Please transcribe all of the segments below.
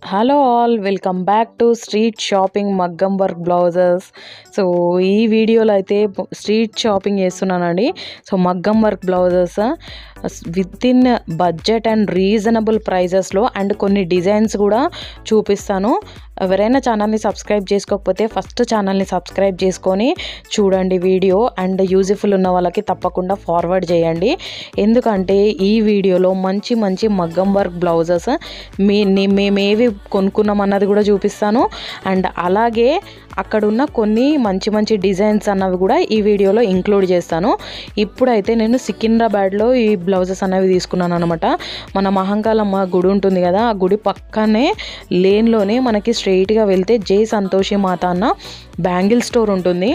hello all welcome back to street shopping మగ్గం work blouses so ఈ వీడియోలో అయితే స్ట్రీట్ షాపింగ్ చేస్తున్నానండి సో మగ్గం work blouses with in budget and reasonable ప్రైజెస్లో అండ్ కొన్ని డిజైన్స్ కూడా చూపిస్తాను ఎవరైనా ఛానల్ని సబ్స్క్రైబ్ చేసుకోకపోతే ఫస్ట్ ఛానల్ని సబ్స్క్రైబ్ చేసుకొని చూడండి వీడియో అండ్ యూజ్ఫుల్ ఉన్న వాళ్ళకి తప్పకుండా ఫార్వర్డ్ చేయండి ఎందుకంటే ఈ వీడియోలో మంచి మంచి మగ్గం వర్క్ బ్లౌజెస్ మీ ని- మేమేవి కొనుక్కున్నామన్నది కూడా చూపిస్తాను అండ్ అలాగే అక్కడ ఉన్న కొన్ని మంచి మంచి డిజైన్స్ అన్నవి కూడా ఈ వీడియోలో ఇంక్లూడ్ చేస్తాను ఇప్పుడైతే నేను సికింద్రాబాద్లో ఈ బ్లౌజెస్ అనేవి తీసుకున్నాను అనమాట మన మహంకాళమ్మ గుడి ఉంటుంది కదా ఆ గుడి పక్కనే లేన్లోనే మనకి స్ట్రైట్గా వెళ్తే జై సంతోషి మాత అన్న బ్యాంగిల్ స్టోర్ ఉంటుంది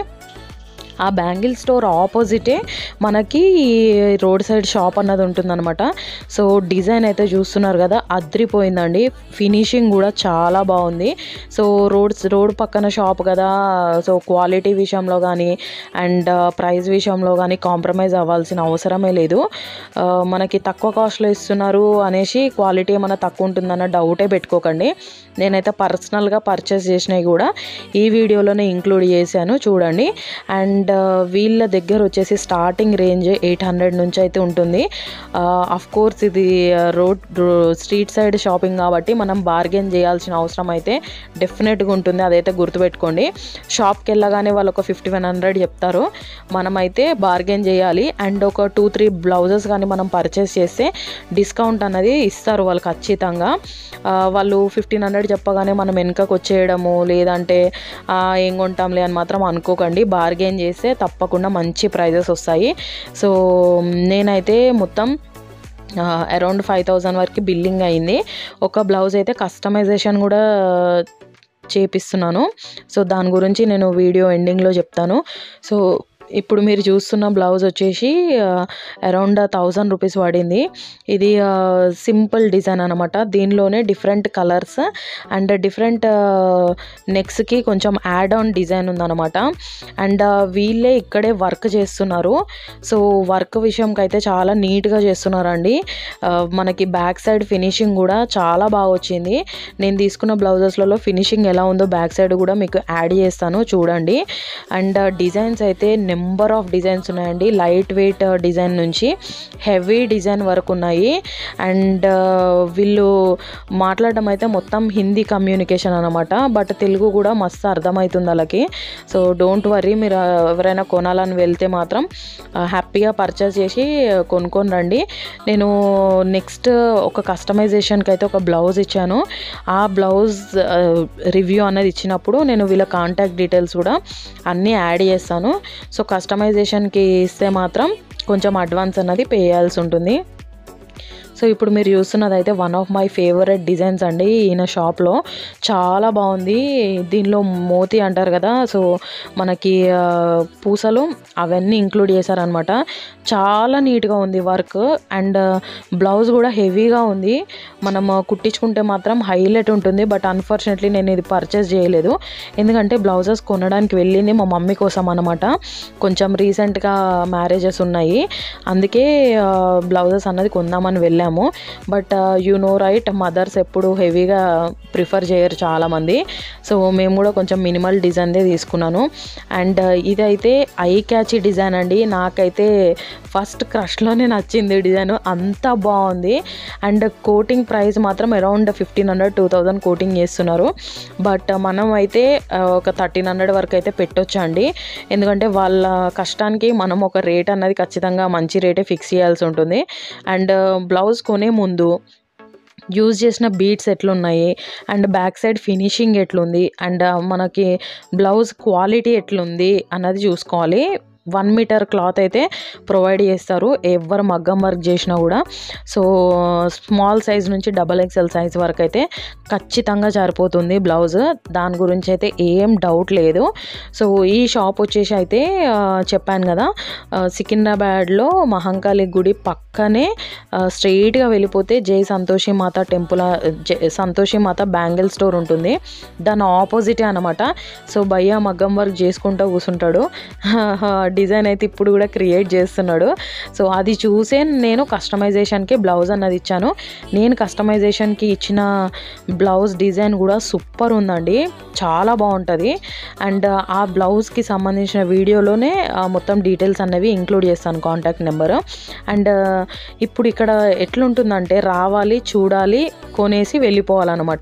ఆ బ్యాంగిల్ స్టోర్ ఆపోజిటే మనకి రోడ్ సైడ్ షాప్ అన్నది ఉంటుందన్నమాట సో డిజైన్ అయితే చూస్తున్నారు కదా అద్రిపోయిందండి ఫినిషింగ్ కూడా చాలా బాగుంది సో రోడ్స్ రోడ్ పక్కన షాప్ కదా సో క్వాలిటీ విషయంలో కానీ అండ్ ప్రైస్ విషయంలో కానీ కాంప్రమైజ్ అవ్వాల్సిన అవసరమే లేదు ఆ, మనకి తక్కువ కాస్ట్లో ఇస్తున్నారు అనేసి క్వాలిటీ ఏమైనా తక్కువ ఉంటుందన్న డౌటే పెట్టుకోకండి నేనైతే పర్సనల్గా పర్చేస్ చేసినవి కూడా ఈ వీడియోలోనే ఇంక్లూడ్ చేశాను చూడండి అండ్ వీళ్ళ దగ్గర వచ్చేసి స్టార్టింగ్ రేంజ్ ఎయిట్ హండ్రెడ్ నుంచి అయితే ఉంటుంది అఫ్ కోర్స్ ఇది రోడ్ స్ట్రీట్ సైడ్ షాపింగ్ కాబట్టి మనం బార్గెన్ చేయాల్సిన అవసరం అయితే డెఫినెట్గా ఉంటుంది అదైతే గుర్తుపెట్టుకోండి షాప్కి వెళ్ళగానే వాళ్ళు ఒక ఫిఫ్టీ వన్ హండ్రెడ్ చెప్తారు మనమైతే బార్గెన్ చేయాలి అండ్ ఒక టూ త్రీ బ్లౌజెస్ కానీ మనం పర్చేస్ చేస్తే డిస్కౌంట్ అనేది ఇస్తారు వాళ్ళు ఖచ్చితంగా ఆ, వాళ్ళు ఫిఫ్టీన్ హండ్రెడ్ చెప్పగానే మనం వెనుకకు వచ్చేయడము లేదంటే ఆ, ఏం కొంటాంలే అని మాత్రం అనుకోకండి బార్గెన్ చేస్తే తప్పకుండా మంచి ప్రైజెస్ వస్తాయి సో నేనైతే మొత్తం అరౌండ్ ఫైవ్ థౌజండ్ వరకు బిల్లింగ్ అయింది ఒక బ్లౌజ్ అయితే కస్టమైజేషన్ కూడా చేపిస్తున్నాను సో దాని గురించి నేను వీడియో ఎండింగ్లో చెప్తాను సో ఇప్పుడు మీరు చూస్తున్న బ్లౌజ్ వచ్చేసి అరౌండ్ థౌజండ్ రూపీస్ పడింది ఇది సింపుల్ డిజైన్ అనమాట దీనిలోనే డిఫరెంట్ కలర్స్ అండ్ డిఫరెంట్ నెక్స్కి కొంచెం యాడ్ ఆన్ డిజైన్ ఉందన్నమాట అండ్ వీళ్ళే ఇక్కడే వర్క్ చేస్తున్నారు సో వర్క్ విషయంకి అయితే చాలా నీట్గా చేస్తున్నారండి ఆ, మనకి బ్యాక్ సైడ్ ఫినిషింగ్ కూడా చాలా బాగా వచ్చింది నేను తీసుకున్న బ్లౌజెస్లలో ఫినిషింగ్ ఎలా ఉందో బ్యాక్ సైడ్ కూడా మీకు యాడ్ చేస్తాను చూడండి అండ్ డిజైన్స్ అయితే నెంబర్ ఆఫ్ డిజైన్స్ ఉన్నాయండి లైట్ వెయిట్ డిజైన్ నుంచి హెవీ డిజైన్ వరకు ఉన్నాయి అండ్ వీళ్ళు మాట్లాడడం అయితే మొత్తం హిందీ కమ్యూనికేషన్ అనమాట బట్ తెలుగు కూడా మస్తు అర్థమవుతుంది వాళ్ళకి సో డోంట్ వరీ మీరు ఎవరైనా కొనాలని వెళ్తే మాత్రం హ్యాపీగా పర్చేస్ చేసి కొనుక్కొని రండి నేను నెక్స్ట్ ఒక కస్టమైజేషన్కి అయితే ఒక బ్లౌజ్ ఇచ్చాను ఆ బ్లౌజ్ రివ్యూ అనేది ఇచ్చినప్పుడు నేను వీళ్ళ కాంటాక్ట్ డీటెయిల్స్ కూడా అన్నీ యాడ్ చేస్తాను సో కస్టమైజేషన్కి ఇస్తే మాత్రం కొంచెం అడ్వాన్స్ అన్నది పే చేయాల్సి ఉంటుంది సో ఇప్పుడు మీరు చూస్తున్నది అయితే one of my favourite designs అండి ఈయన షాప్లో చాలా బాగుంది దీనిలో మోతి అంటారు కదా సో మనకి ఆ, పూసలు అవన్నీ ఇంక్లూడ్ చేశారనమాట చాలా నీట్గా ఉంది వర్క్ అండ్ బ్లౌజ్ కూడా హెవీగా ఉంది మనం కుట్టించుకుంటే మాత్రం హైలైట్ ఉంటుంది బట్ అన్ఫార్చునేట్లీ నేను ఇది పర్చేస్ చేయలేదు ఎందుకంటే బ్లౌజెస్ కొనడానికి వెళ్ళింది మా మమ్మీ కోసం అనమాట కొంచెం రీసెంట్గా మ్యారేజెస్ ఉన్నాయి అందుకే బ్లౌజెస్ అన్నది కొందామని వెళ్ళాము but you know right mothers ఎప్పుడు హెవీగా ప్రిఫర్ చేయరు చాలామంది సో మేము కూడా కొంచెం మినిమల్ డిజైన్దే తీసుకున్నాను అండ్ ఇదైతే ఐ క్యాచీ డిజైన్ అండి నాకైతే ఫస్ట్ క్రష్లోనే నచ్చింది డిజైన్ అంత బాగుంది అండ్ కోటింగ్ ప్రైస్ మాత్రం around fifteen hundred two thousand quoting చేస్తున్నారు బట్ మనం అయితే ఆ, ఒక థర్టీన్ హండ్రెడ్ వరకు అయితే పెట్టొచ్చండి ఎందుకంటే వాళ్ళ కష్టానికి మనం ఒక రేట్ అన్నది ఖచ్చితంగా మంచి రేటే ఫిక్స్ చేయాల్సి ఉంటుంది అండ్ బ్లౌజ్ కొనే ముందు యూజ్ చేసిన బీట్స్ ఎట్లున్నాయి అండ్ బ్యాక్ సైడ్ ఫినిషింగ్ ఎట్లుంది అండ్ మనకి బ్లౌజ్ క్వాలిటీ ఎట్లుంది అన్నది చూసుకోవాలి వన్ మీటర్ క్లాత్ అయితే ప్రొవైడ్ చేస్తారు ఎవరు మగ్గం వర్క్ చేసినా కూడా సో స్మాల్ సైజ్ నుంచి డబల్ ఎక్స్ఎల్ సైజ్ వరకు అయితే ఖచ్చితంగా సరిపోతుంది బ్లౌజ్ దాని గురించి అయితే ఏం డౌట్ లేదు సో ఈ షాప్ వచ్చేసి అయితే ఆ, చెప్పాను కదా ఆ, సికింద్రాబాద్లో మహంకాళి గుడి పక్కనే స్ట్రెయిట్గా వెళ్ళిపోతే జై సంతోషి మాత టెంపుల్ ఆ, జై- సంతోషి మాత బ్యాంగిల్ స్టోర్ ఉంటుంది దాని ఆపోజిటే అనమాట సో భయ్య మగ్గం వర్క్ చేసుకుంటూ కూర్చుంటాడు డిజైన్ అయితే ఇప్పుడు కూడా క్రియేట్ చేస్తున్నాడు సో అది చూసే నేను కస్టమైజేషన్కి బ్లౌజ్ అన్నది ఇచ్చాను నేను కస్టమైజేషన్కి ఇచ్చిన బ్లౌజ్ డిజైన్ కూడా సూపర్ ఉందండి చాలా బాగుంటుంది అండ్ ఆ బ్లౌజ్కి సంబంధించిన వీడియోలోనే ఆ మొత్తం డీటెయిల్స్ అనేవి ఇంక్లూడ్ చేస్తాను కాంటాక్ట్ నెంబర్ అండ్ ఇప్పుడు ఇక్కడ ఎట్లుంటుందంటే రావాలి చూడాలి కొనేసి వెళ్ళిపోవాలన్నమాట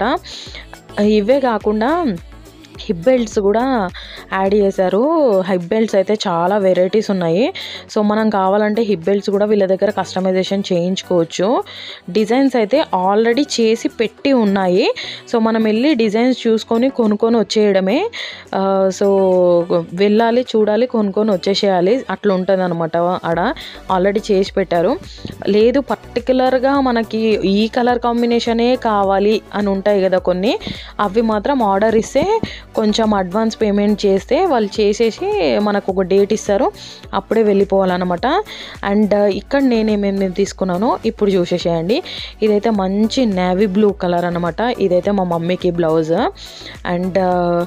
ఇవే కాకుండా హిప్ బెల్ట్స్ కూడా యాడ్ చేశారు హిప్ బెల్ట్స్ అయితే చాలా వెరైటీస్ ఉన్నాయి సో మనం కావాలంటే హిప్ బెల్ట్స్ కూడా వీళ్ళ దగ్గర కస్టమైజేషన్ చేయించుకోవచ్చు డిజైన్స్ అయితే ఆల్రెడీ చేసి పెట్టి ఉన్నాయి సో మనం వెళ్ళి డిజైన్స్ చూసుకొని కొనుక్కొని వచ్చేయడమే ఆ, సో వెళ్ళాలి చూడాలి కొనుక్కొని వచ్చేసేయాలి అట్లా ఉంటుంది అనమాట ఆడ ఆల్రెడీ చేసి పెట్టారు లేదు పర్టికులర్గా మనకి ఈ కలర్ కాంబినేషనే కావాలి అని ఉంటాయి కదా కొన్ని అవి మాత్రం ఆర్డర్ ఇస్తే కొంచెం అడ్వాన్స్ పేమెంట్ చేస్తే వాళ్ళు చేసేసి మనకు ఒక డేట్ ఇస్తారు అప్పుడే వెళ్ళిపోవాలన్నమాట అండ్ ఇక్కడ నేను ఏమేమి తీసుకున్నానో ఇప్పుడు చూసేసేయండి ఇదైతే మంచి నేవీ బ్లూ కలర్ అనమాట ఇదైతే మా మమ్మీకి బ్లౌజ్ అండ్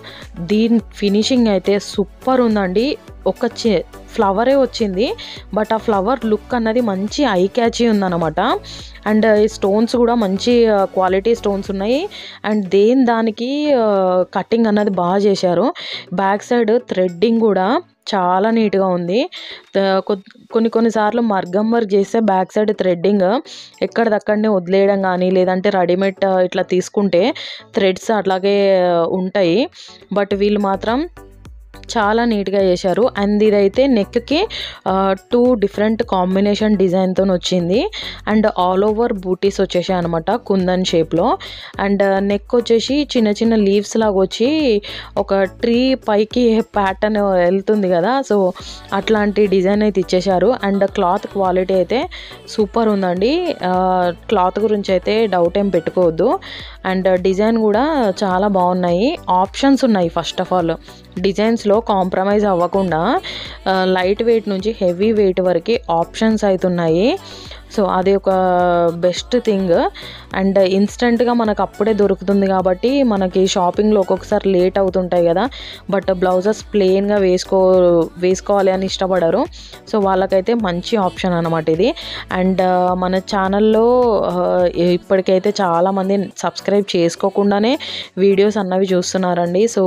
దీని ఫినిషింగ్ అయితే సూపర్ ఉందండి ఒక చి ఫ్లవరే వచ్చింది బట్ ఆ ఫ్లవర్ లుక్ అన్నది మంచి ఐ క్యాచీ ఉందన్నమాట అండ్ ఈ స్టోన్స్ కూడా మంచి క్వాలిటీ స్టోన్స్ ఉన్నాయి అండ్ దేని దానికి కటింగ్ అన్నది బాగా చేశారు బ్యాక్ సైడ్ థ్రెడ్డింగ్ కూడా చాలా నీట్గా ఉంది త- కొ- కొన్ని కొన్నిసార్లు మర్గం వర్క్ చేస్తే బ్యాక్ సైడ్ థ్రెడ్డింగ్ ఎక్కడిదక్కడనే వదిలేయడం కానీ లేదంటే రెడీమేడ్ ఇట్లా తీసుకుంటే థ్రెడ్స్ అట్లాగే ఉంటాయి బట్ వీళ్ళు మాత్రం చాలా నీట్గా చేశారు అండ్ ఇదైతే నెక్కి టూ డిఫరెంట్ కాంబినేషన్ డిజైన్తో వచ్చింది అండ్ ఆల్ ఓవర్ బూటీస్ వచ్చేసాయి అనమాట కుందన్ షేప్లో అండ్ నెక్ వచ్చేసి చిన్న చిన్న లీవ్స్ లాగా వచ్చి ఒక ట్రీ పైకి ప్యాటర్న్ వెళ్తుంది కదా సో అట్లాంటి డిజైన్ అయితే ఇచ్చేశారు అండ్ క్లాత్ క్వాలిటీ అయితే సూపర్ ఉందండి క్లాత్ గురించి అయితే డౌట్ ఏం పెట్టుకోవద్దు అండ్ డిజైన్ కూడా చాలా బాగున్నాయి ఆప్షన్స్ ఉన్నాయి ఫస్ట్ ఆఫ్ ఆల్ డిజైన్స్లో కాంప్రమైజ్ అవ్వకుండా లైట్ వెయిట్ నుంచి హెవీ వెయిట్ వరకు ఆప్షన్స్ అవుతున్నాయి సో అది ఒక బెస్ట్ థింగ్ అండ్ ఇన్స్టెంట్గా మనకు అప్పుడే దొరుకుతుంది కాబట్టి మనకి షాపింగ్లో ఒక్కొక్కసారి లేట్ అవుతుంటాయి కదా బట్ బ్లౌజెస్ ప్లెయిన్గా వేసుకో వేసుకోవాలి అని ఇష్టపడరు సో వాళ్ళకైతే మంచి ఆప్షన్ అనమాట ఇది అండ్ మన ఛానల్లో ఇప్పటికైతే చాలామంది సబ్స్క్రైబ్ చేసుకోకుండానే వీడియోస్ అన్నవి చూస్తున్నారండి సో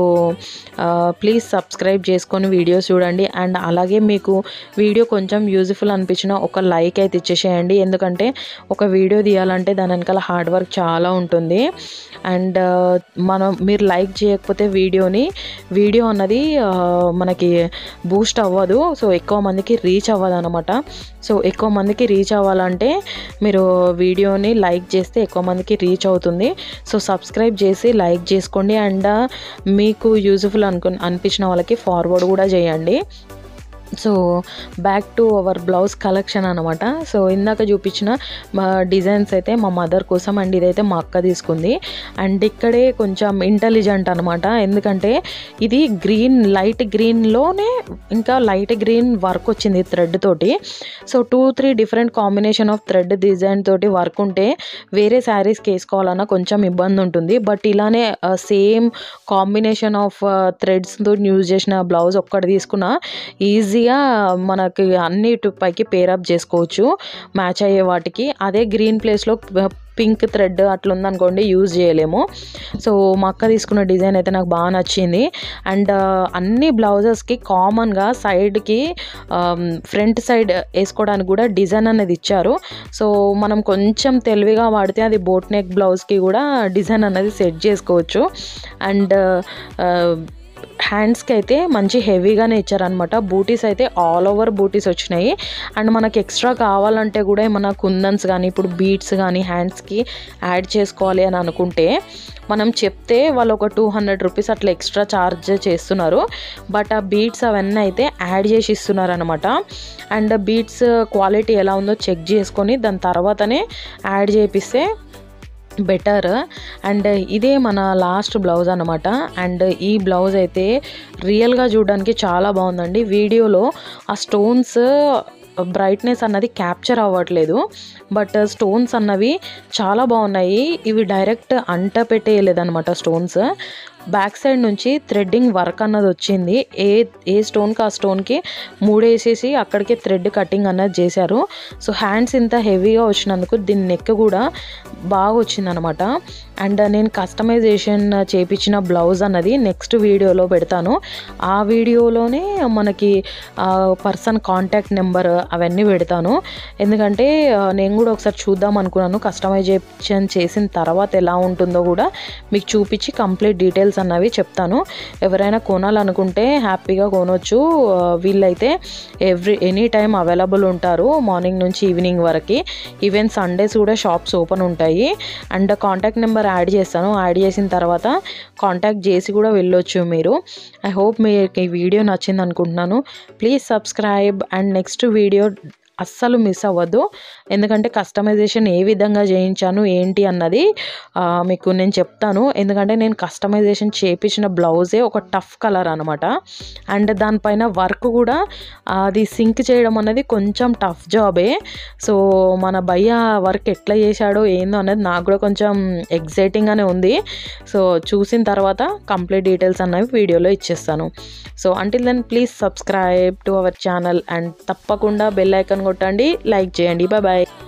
ప్లీజ్ సబ్స్క్రైబ్ చేసుకొని వీడియోస్ చూడండి అండ్ అలాగే మీకు వీడియో కొంచెం యూజ్ఫుల్ అనిపించిన ఒక లైక్ అయితే ఇచ్చేసేయండి ఎందుకంటే ఒక వీడియో తీయాలంటే దాని వెనకాల హార్డ్ వర్క్ చాలా ఉంటుంది అండ్ మనం మీరు లైక్ చేయకపోతే వీడియోని వీడియో అన్నది ఆ, మనకి బూస్ట్ అవ్వదు సో ఎక్కువ మందికి రీచ్ అవ్వదు అనమాట సో ఎక్కువ మందికి రీచ్ అవ్వాలంటే మీరు వీడియోని లైక్ చేస్తే ఎక్కువ మందికి రీచ్ అవుతుంది సో సబ్స్క్రైబ్ చేసి లైక్ చేసుకోండి అండ్ మీకు యూజ్ఫుల్ అనుకు అనిపించిన వాళ్ళకి ఫార్వర్డ్ కూడా చేయండి so back to our blouse collection అనమాట సో ఇందాక చూపించిన మా డిజైన్స్ అయితే మా మదర్ కోసం అండ్ ఇదైతే మా అక్క తీసుకుంది అండ్ ఇక్కడే కొంచెం ఇంటెలిజెంట్ అనమాట ఎందుకంటే ఇది గ్రీన్ లైట్ గ్రీన్లోనే ఇంకా లైట్ గ్రీన్ వర్క్ వచ్చింది థ్రెడ్ తోటి so two three different combination of thread design తోటి వర్క్ ఉంటే వేరే శారీస్కి వేసుకోవాలన్నా కొంచెం ఇబ్బంది ఉంటుంది బట్ ఇలానే సేమ్ కాంబినేషన్ ఆఫ్ థ్రెడ్స్తో యూజ్ చేసిన బ్లౌజ్ ఒక్కటి తీసుకున్న ఈజీగా మనకి అన్ని పైకి పేరప్ చేసుకోవచ్చు మ్యాచ్ అయ్యే వాటికి అదే గ్రీన్ ప్లేస్లో పింక్ థ్రెడ్ అట్లా ఉందనుకోండి యూజ్ చేయలేము సో మా అక్క తీసుకున్న డిజైన్ అయితే నాకు బాగా నచ్చింది అండ్ అన్ని బ్లౌజెస్కి కామన్గా సైడ్కి ఫ్రంట్ సైడ్ వేసుకోవడానికి కూడా డిజైన్ అనేది ఇచ్చారు సో మనం కొంచెం తెలివిగా వాడితే అది బోట్ నెక్ బ్లౌజ్కి కూడా డిజైన్ అనేది సెట్ చేసుకోవచ్చు అండ్ హ్యాండ్స్కి అయితే మంచి హెవీగానే ఇచ్చారనమాట బూటీస్ అయితే ఆల్ ఓవర్ బూటీస్ వచ్చినాయి అండ్ మనకి ఎక్స్ట్రా కావాలంటే కూడా ఏమన్నా కుందన్స్ కానీ ఇప్పుడు బీట్స్ కానీ హ్యాండ్స్కి యాడ్ చేసుకోవాలి అని అనుకుంటే మనం చెప్తే వాళ్ళు ఒక టూ హండ్రెడ్ రూపీస్ అట్లా ఎక్స్ట్రా ఛార్జ్ చేస్తున్నారు బట్ ఆ బీట్స్ అవన్నీ అయితే యాడ్ చేసి ఇస్తున్నారు అనమాట అండ్ బీట్స్ క్వాలిటీ ఎలా ఉందో చెక్ చేసుకొని దాని తర్వాతనే యాడ్ చేపిస్తే బెటర్ అండ్ ఇదే మన లాస్ట్ బ్లౌజ్ అనమాట అండ్ ఈ బ్లౌజ్ అయితే రియల్గా చూడడానికి చాలా బాగుందండి వీడియోలో ఆ స్టోన్స్ బ్రైట్నెస్ అన్నది క్యాప్చర్ అవ్వట్లేదు బట్ స్టోన్స్ అన్నవి చాలా బాగున్నాయి ఇవి డైరెక్ట్ అంట పెట్టేయలేదన్నమాట స్టోన్స్ బ్యాక్ సైడ్ నుంచి థ్రెడ్డింగ్ వర్క్ అన్నది వచ్చింది ఏ ఏ స్టోన్కి ఆ స్టోన్కి మూడు వేసేసి అక్కడికే థ్రెడ్ కటింగ్ అన్నది చేశారు సో హ్యాండ్స్ ఇంత హెవీగా వచ్చినందుకు దీని నెక్ కూడా బాగా వచ్చిందనమాట అండ్ నేను కస్టమైజేషన్ చేపించిన బ్లౌజ్ అన్నది నెక్స్ట్ వీడియోలో పెడతాను ఆ వీడియోలోనే మనకి పర్సన్ కాంటాక్ట్ నెంబర్ అవన్నీ పెడతాను ఎందుకంటే ఆ, నేను కూడా ఒకసారి చూద్దాం అనుకున్నాను కస్టమైజేషన్ చేసిన తర్వాత ఎలా ఉంటుందో కూడా మీకు చూపించి కంప్లీట్ డీటెయిల్స్ అన్నవి చెప్తాను ఎవరైనా కొనాలనుకుంటే హ్యాపీగా కొనవచ్చు ఆ, వీళ్ళైతే ఎవ్రీ ఎనీ టైం అవైలబుల్ ఉంటారు మార్నింగ్ నుంచి ఈవినింగ్ వరకు ఈవెన్ సండేస్ కూడా షాప్స్ ఓపెన్ ఉంటాయి అండ్ కాంటాక్ట్ నెంబర్ యాడ్ చేస్తాను యాడ్ చేసిన తర్వాత కాంటాక్ట్ చేసి కూడా వెళ్ళొచ్చు మీరు ఐ హోప్ మీకు ఈ వీడియో నచ్చింది అనుకుంటున్నాను please subscribe and next video అస్సలు మిస్ అవ్వద్దు ఎందుకంటే కస్టమైజేషన్ ఏ విధంగా చేయించాను ఏంటి అన్నది ఆ, మీకు నేను చెప్తాను ఎందుకంటే నేను కస్టమైజేషన్ చేపించిన బ్లౌజే ఒక టఫ్ కలర్ అనమాట అండ్ దానిపైన వర్క్ కూడా అది సింక్ చేయడం అనేది కొంచెం టఫ్ జాబే సో మన భయ్య వర్క్ ఎట్లా చేశాడో ఏందో అనేది నాకు కూడా కొంచెం ఎగ్జైటింగ్గానే ఉంది సో చూసిన తర్వాత కంప్లీట్ డీటెయిల్స్ అన్నవి వీడియోలో ఇచ్చేస్తాను so until then please subscribe to our channel and తప్పకుండా బెల్ ఐకాన్ కొట్టండి లైక్ చేయండి బాయ్ బాయ్